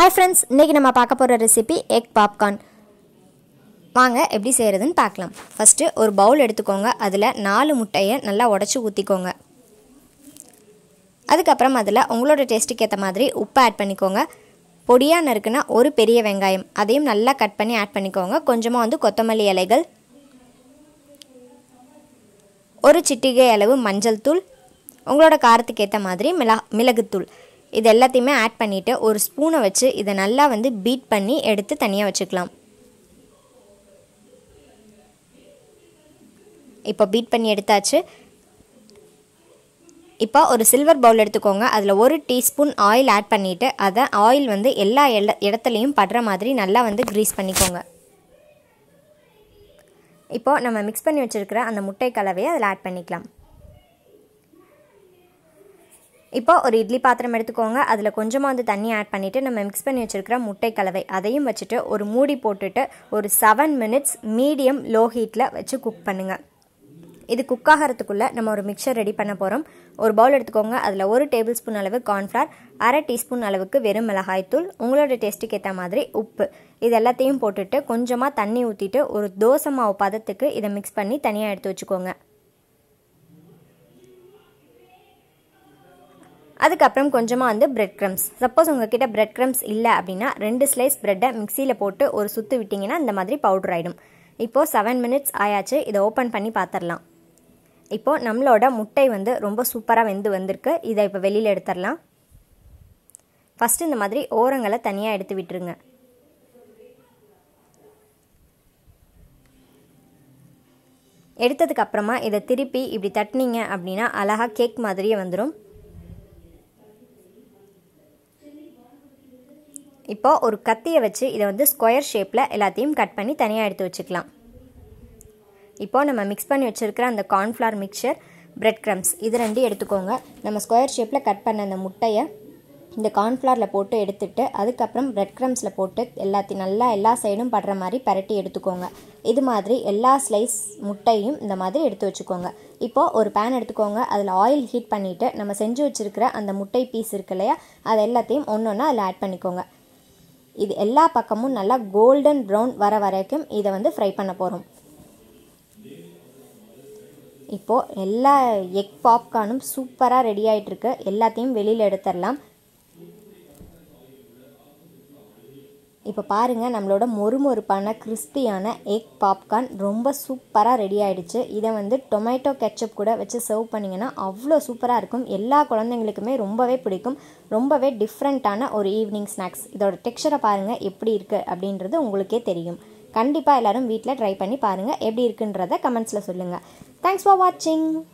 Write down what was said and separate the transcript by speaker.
Speaker 1: hi friends இன்றைக்கி நம்ம பார்க்க போகிற ரெசிபி எக் பாப்கார்ன் வாங்க எப்படி செய்கிறதுன்னு பார்க்கலாம் ஃபஸ்ட்டு ஒரு பவுல் எடுத்துக்கோங்க அதில் நாலு முட்டையை நல்லா உடச்சி ஊற்றிக்கோங்க அதுக்கப்புறம் அதில் உங்களோட டேஸ்ட்டுக்கு ஏற்ற மாதிரி உப்பு ஆட் பண்ணிக்கோங்க பொடியாக நறுக்குனா ஒரு பெரிய வெங்காயம் அதையும் நல்லா கட் பண்ணி ஆட் பண்ணிக்கோங்க கொஞ்சமாக வந்து கொத்தமல்லி இலைகள் ஒரு சிட்டிகை அளவு மஞ்சள் தூள் உங்களோட காரத்துக்கு ஏற்ற மாதிரி மிளா மிளகுத்தூள் இது எல்லாத்தையுமே ஆட் பண்ணிவிட்டு ஒரு ஸ்பூனை வச்சு இதை நல்லா வந்து பீட் பண்ணி எடுத்து தனியாக வச்சுக்கலாம் இப்போ பீட் பண்ணி எடுத்தாச்சு இப்போ ஒரு சில்வர் பவுல் எடுத்துக்கோங்க அதில் ஒரு டீஸ்பூன் ஆயில் ஆட் பண்ணிவிட்டு அதை ஆயில் வந்து எல்லா இட இடத்துலையும் படுற மாதிரி நல்லா வந்து க்ரீஸ் பண்ணிக்கோங்க இப்போ நம்ம மிக்ஸ் பண்ணி வச்சுருக்கிற அந்த முட்டை கலவையை அதில் ஆட் பண்ணிக்கலாம் இப்போ ஒரு இட்லி பாத்திரம் எடுத்துக்கோங்க அதில் கொஞ்சமாக வந்து தண்ணி ஆட் பண்ணிவிட்டு நம்ம மிக்ஸ் பண்ணி வச்சுருக்கிற முட்டை கலவை அதையும் வச்சுட்டு ஒரு மூடி போட்டுட்டு ஒரு செவன் மினிட்ஸ் மீடியம் லோ ஹீட்டில் வச்சு குக் பண்ணுங்கள் இது குக் ஆகிறதுக்குள்ளே நம்ம ஒரு மிக்சர் ரெடி பண்ண போகிறோம் ஒரு பவுல் எடுத்துக்கோங்க அதில் ஒரு டேபிள் ஸ்பூன் அளவு கார்ன்ஃப்ளவர் அரை டீஸ்பூன் அளவுக்கு வெறும் மிளகாய்த்தூள் உங்களோட டேஸ்ட்டுக்கு ஏற்ற மாதிரி உப்பு இது எல்லாத்தையும் போட்டுட்டு கொஞ்சமாக தண்ணி ஊற்றிட்டு ஒரு தோசை மாவு பதத்துக்கு இதை மிக்ஸ் பண்ணி தனியாக எடுத்து வச்சுக்கோங்க அதுக்கப்புறம் கொஞ்சமாக வந்து பிரெட் க்ரம்ஸ் சப்போஸ் உங்ககிட்ட பிரெட் க்ரம்ஸ் இல்லை அப்படின்னா ரெண்டு ஸ்லைஸ் ப்ரெட்டை மிக்சியில் போட்டு ஒரு சுற்று விட்டிங்கன்னா இந்த மாதிரி பவுடர் ஆகிடும் இப்போது செவன் மினிட்ஸ் ஆயாச்சு இதை ஓப்பன் பண்ணி பார்த்துடலாம் இப்போது நம்மளோட முட்டை வந்து ரொம்ப சூப்பராக வெந்து வந்திருக்கு இதை இப்போ வெளியில் எடுத்துடலாம் ஃபஸ்ட்டு இந்த மாதிரி ஓரங்களை தனியாக எடுத்து விட்டுருங்க எடுத்ததுக்கு அப்புறமா இதை திருப்பி இப்படி தட்டினீங்க அப்படின்னா அழகாக கேக் மாதிரியே வந்துடும் இப்போ ஒரு கத்தியை வச்சு இதை வந்து ஸ்கொயர் ஷேப்பில் எல்லாத்தையும் கட் பண்ணி தனியாக எடுத்து வச்சுக்கலாம் இப்போது நம்ம மிக்ஸ் பண்ணி வச்சுருக்கிற அந்த கார்ன்ஃப்ளவர் மிக்சர் பிரெட் க்ரம்ஸ் இது ரெண்டையும் எடுத்துக்கோங்க நம்ம ஸ்கொயர் ஷேப்பில் கட் பண்ண அந்த முட்டையை இந்த கார்ன்ஃப்ளவரில் போட்டு எடுத்துட்டு அதுக்கப்புறம் பிரெட் க்ரம்ஸில் போட்டு எல்லாத்தையும் நல்லா எல்லா சைடும் படுற மாதிரி பரட்டி எடுத்துக்கோங்க இது மாதிரி எல்லா ஸ்லைஸ் முட்டையும் இந்த மாதிரி எடுத்து வச்சுக்கோங்க இப்போது ஒரு பேன் எடுத்துக்கோங்க அதில் ஆயில் ஹீட் பண்ணிவிட்டு நம்ம செஞ்சு வச்சுருக்கிற அந்த முட்டை பீஸ் இருக்கு இல்லையா அது எல்லாத்தையும் ஒன்று ஒன்று அதில் ஆட் பண்ணிக்கோங்க இது எல்லா பக்கமும் நல்லா கோல்டன் ப்ரௌன் வர வரைக்கும் இதை வந்து ஃப்ரை பண்ண போகிறோம் இப்போது எல்லா எக் பாப்கார்னும் சூப்பராக ரெடி ஆகிட்டுருக்கு எல்லாத்தையும் வெளியில் எடுத்துடலாம் இப்போ பாருங்கள் நம்மளோட மொறுமொறுப்பான கிறிஸ்பியான எக் பாப்கார்ன் ரொம்ப சூப்பராக ரெடி ஆகிடுச்சு இதை வந்து டொமேட்டோ கெச்சப் கூட வச்சு சர்வ் பண்ணிங்கன்னா அவ்வளோ சூப்பராக இருக்கும் எல்லா குழந்தைங்களுக்குமே ரொம்பவே பிடிக்கும் ரொம்பவே டிஃப்ரெண்ட்டான ஒரு ஈவினிங் ஸ்நாக்ஸ் இதோட டெக்ஸ்சரை பாருங்கள் எப்படி இருக்குது அப்படின்றது உங்களுக்கே தெரியும் கண்டிப்பாக எல்லோரும் வீட்டில் ட்ரை பண்ணி பாருங்கள் எப்படி இருக்குன்றத கமெண்ட்ஸில் சொல்லுங்கள் தேங்க்ஸ் ஃபார் வாட்சிங்